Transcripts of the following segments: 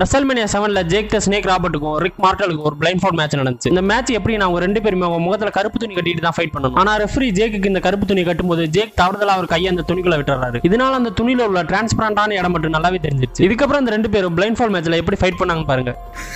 WrestleMania செவன்ல Jake the snake ராபர்ட்டுக்கும் Rick மார்ட்டலுக்கும் ஒரு பிளைண்ட் ஃபோர்ட் மேட்ச் நடந்துச்சு இந்த மேட்ச் எப்படி நான் அவங்க ரெண்டு பேருமே அவங்க முகத்துல கருப்பு துணி கட்டிட்டு தான் ஃபைட் பண்ணணும் ஆனா ரெஃப்ரி ஜேக்கு இந்த கருப்பு துணி கட்டும்போது ஜேக் தவறுதலா அவர் கையை அந்த துணிக்குள்ள விட்டுறாரு இதனால அந்த துணியில உள்ள டிரான்ஸ்பரண்டான இடம் மட்டும் நல்லாவே தெரிஞ்சிருச்சு இதுக்கப்புறம் அந்த ரெண்டு பேரும் பிளைண்ட் ஃபால் மேட்ச்ல எப்படி ஃபைட் பண்ணாங்க பாருங்க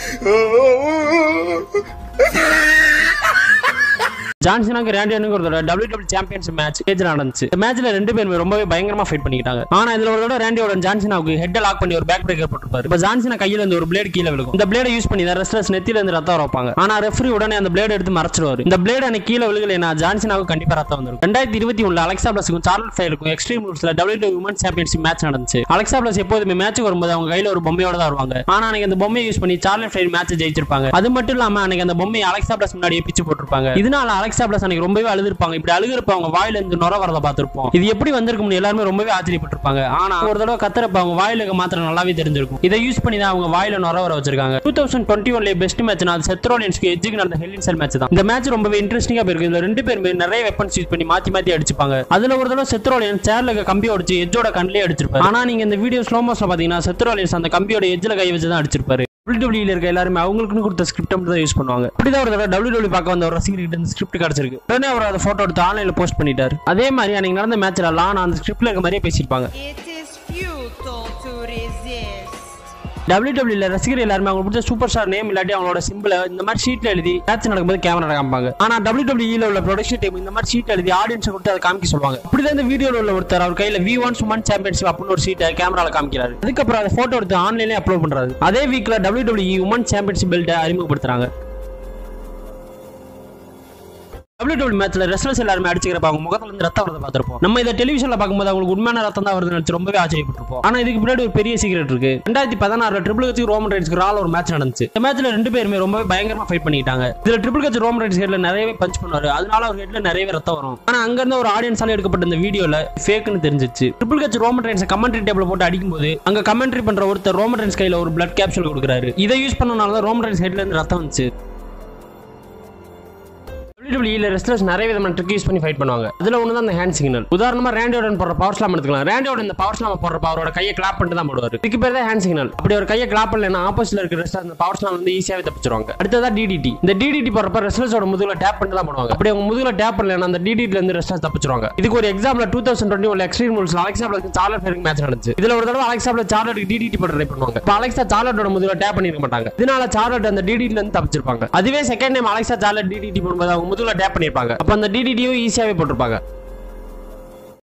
ஜான்சனாக்கு ரேண்டியனுக்கு ஒரு தடவை டபிள்யூ டபிள்யூ சாம்பியன்ஷிப் மேட்ச் ஸ்டேஜ்ல நடந்துச்சு இந்த மேட்ச்ல ரெண்டு பேருமே ரொம்பவே பயங்கரமா ஃபைட் பண்ணிக்கிட்டாங்க ஆனா இதுல ஒரு தடவை ரேண்டியோட ஜான்சனாவுக்கு ஹெட் லாக் பண்ணி ஒரு பேக் பிரேக்கர் போட்டுருப்பாரு இப்ப ஜான்சனா கையில இருந்து ஒரு பிளேட் கீழே விழுகும் இந்த பிளேட யூஸ் பண்ணி தான் ரெஸ்லர்ஸ் நெத்தில இருந்து ரத்தம் வர வைப்பாங்க ஆனா ரெஃப்ரி உடனே அந்த பிளேட் எடுத்து மறைச்சிருவாரு இந்த பிளேட் அன்னைக்கு கீழே விழுகலைன்னா ஜான்சனாவுக்கு கண்டிப்பா ரத்தம் வந்துரும் ரெண்டாயிரத்தி இருபத்தி ஒண்ணுல அலெக்சா பிளஸுக்கும் சார்லட் ஃபயருக்கும் எக்ஸ்ட்ரீம் ரூல்ஸ்ல W W women championship match நடந்துச்சு அலெக்சா பிளஸ் எப்போதுமே மேட்ச் வரும்போது அவங்க கையில ஒரு பொம்மையோட தான் வருவாங்க ஆனா அன்னைக்கு அந்த பொம்மையை யூஸ் பண்ணி சார்லட் ஃபயர் மேட்ச் ஜெயிச்சிருப்பாங்க அது மட்டும் இல்லாம அன்னைக்கு அந்த பொம்மையை அலெக்சா பிளஸ் முன்னாடியே பிச்சு போட்டிருப்பாங்க இதனால அலெக்சா பிளஸ் அன்னைக்கு ரொம்பவே அழுதுருப்பாங்க இப்படி அழுகிறப்ப அவங்க வாயில இருந்து நுர வரத பார்த்திருப்போம் இது எப்படி வந்திருக்கும்னு எல்லாருமே ரொம்பவே ஆச்சரியப்பட்டிருப்பாங்க ஆனா ஒரு தடவை கத்துறப்ப அவங்க வாயில இருக்க மாத்திரம் நல்லாவே தெரிஞ்சிருக்கும் இதை யூஸ் பண்ணி தான் அவங்க வாயில நுர வர வச்சிருக்காங்க டூ தௌசண்ட் டுவெண்ட்டி ஒன்ல பெஸ்ட் மேட்ச் அது செத்ரோலியன்ஸ்க்கு எஜ்ஜுக்கு நடந்த ஹெல் செல் மேட்ச் தான் இந்த மேட்ச் ரொம்பவே இன்ட்ரெஸ்டிங்கா போயிருக்கு இதுல ரெண்டு பேருமே நிறைய வெப்பன்ஸ் யூஸ் பண்ணி மாத்தி மாத்தி அடிச்சுப்பாங்க அதுல ஒரு தடவை செத்ரோலியன் சேர்ல இருக்க கம்பி உடைச்சு எஜ்ஜோட கண்ணிலே அடிச்சிருப்பாரு ஆனா நீங்க இந்த வீடியோ ஸ்லோ மோஷன் பாத்தீங்கன்னா செத்ரோலியன்ஸ் அந்த கம்பியோட எஜ்ஜில் கை வச்சு தான் அடிச்சிருப்பாரு WWE ல இருக்க எல்லாருமே அவங்களுக்குன்னு கொடுத்த ஸ்கிரிப்ட் மட்டும் தான் யூஸ் பண்ணுவாங்க இப்படிதான் ஒரு தடவை WWE பார்க்க வந்த ஒரு ரசிகர்கிட்ட இந்த ஸ்கிரிப்ட் கிடைச்சிருக்கு உடனே அவர் அதை போட்டோ எடுத்து ஆன்லைன்ல போஸ்ட் பண்ணிட்டாரு அதே மாதிரி அன்னைக்கு நடந்த மேட்ச்ல லான் அந்த ஸ்கிரிப்ட்ல இருக்க மாதிரியே பேசியிருப்பாங்க It is futile to resist. WWE ல ரசிகர் எல்லாருமே அவங்க பிடிச்ச சூப்பர் ஸ்டார் நேம் இல்லாட்டி அவங்களோட சிம்பிள இந்த மாதிரி ஷீட்ல எழுதி மேட்ச் நடக்கும்போது கேமரா காமிப்பாங்க ஆனா WWE ல உள்ள ப்ரொடக்ஷன் டீம் இந்த மாதிரி ஷீட் எழுதி ஆடியன்ஸ் கொடுத்து அதை காமிக்க சொல்லுவாங்க இப்படிதான் இந்த வீடியோல உள்ள ஒருத்தர் அவர் கையில வி ஒன் சுமன் சாம்பியன்ஷிப் அப்படின்னு ஒரு ஷீட்டை கேமரால காமிக்கிறாரு அதுக்கப்புறம் அதை போட்டோ எடுத்து ஆன்லைன்ல அப்லோட் பண்றாரு அதே வீக்ல WWE உமன் சாம்பியன்ஷிப் பெல்ட்டை அறிமுகப்படுத்துறாங்க WWE மேட்ச்ல ரெஸ்லர்ஸ் எல்லாருமே அடிச்சுக்கிறப்ப அவங்க முகத்துல இருந்து ரத்தம் வரதை பார்த்திருப்போம் நம்ம இதை டெலிவிஷன்ல பார்க்கும்போது அவங்களுக்கு உண்மையான ரத்தம் தான் வருது நினைச்சு ரொம்பவே ஆச்சரியப்பட்டிருப்போம் ஆனா இதுக்கு பின்னாடி ஒரு பெரிய சீக்ரெட் இருக்கு ரெண்டாயிரத்தி பதினாறுல ட்ரிபிள் கட்சி ரோமன் ரைட்ஸ்க்கு ரால் ஒரு மேட்ச் நடந்துச்சு இந்த மேட்ச்ல ரெண்டு பேருமே ரொம்பவே பயங்கரமா ஃபைட் பண்ணிட்டாங்க இதுல ட்ரிபிள் கட்சி ரோமன் ரைட்ஸ் ஹெட்ல நிறையவே பஞ்ச் பண்ணுவாரு அதனால அவர் ஹெட்ல நிறையவே ரத்தம் வரும் ஆனா அங்க இருந்து ஒரு ஆடியன்ஸால எடுக்கப்பட்ட இந்த வீடியோல ஃபேக்னு தெரிஞ்சிச்சு ட்ரிபிள் கட்சி ரோமன் ரைட்ஸ் கமெண்ட்ரி டேபிள் போட்டு அடிக்கும்போது அங்க கமெண்ட்ரி பண்ற ஒருத்தர் ரோமன் ரைட்ஸ் கையில ஒரு பிளட் கேப்சூல் கொடுக்குறாரு இதை யூஸ் பண்ணனால தான் ரோமன் ரைட்ஸ் ஹெட்ல இருந்து ரத்தம் வந்துச்சு WWE ரெஸ்லர்ஸ் நிறைய விதமான ட்ரிக் யூஸ் பண்ணி ஃபைட் பண்ணுவாங்க அதுல ஒன்று தான் அந்த ஹேண்ட் சிக்னல் உதாரணமா ரேண்டி ஆர்டன் போடுற பவர் ஸ்லாம் எடுத்துக்கலாம் ரேண்டி ஆர்டன் இந்த பவர் ஸ்லாம் போடுறப்ப அவரோட கையை கிளாப் பண்ணிட்டு தான் போடுவார் இதுக்கு பேர் தான் ஹேண்ட் சிக்னல் அப்படி ஒரு கையை கிளாப் பண்ணலன்னா ஆப்போசிட்ல இருக்க ரெஸ்லர் அந்த பவர் ஸ்லாம் வந்து ஈஸியாவே தப்பிச்சிருவாங்க அடுத்ததா டிடிடி இந்த டிடிடி போடுறப்ப ரெஸ்லர்ஸோட முதுகுல டேப் பண்ணிட்டு தான் போடுவாங்க அப்படி அவங்க முதுகுல டேப் பண்ணலன்னா அந்த டிடிடில இருந்து ரெஸ்லர்ஸ் தப்பிச்சிருவாங்க இதுக்கு ஒரு example two thousand twenty one extreme rules Alexa Bliss Charlotte ஃபேருக்கு மேட்ச் நடந்துச்சு இதுல ஒரு தடவை அலெக்சா பிளஸ் சார்லட்டுக்கு டிடிடி போட ட்ரை பண்ணுவாங்க இப்போ அலெக்சா சார்லட்டோட முதுகுல டேப் பண்ணிருக்க மாட்டாங்க இதனால சார்லட் அந்த டிடிடில இருந்து தப்பிச்சிருப்பாங்க அதுவே second time Alexa Charlotte DDT போடும்போது அவங்க முதுகுல டேப் பண்ணிருப்பாங்க அப்ப அந்த டிடிடியும் ஈஸியாவே போட்டிருப்பாங்க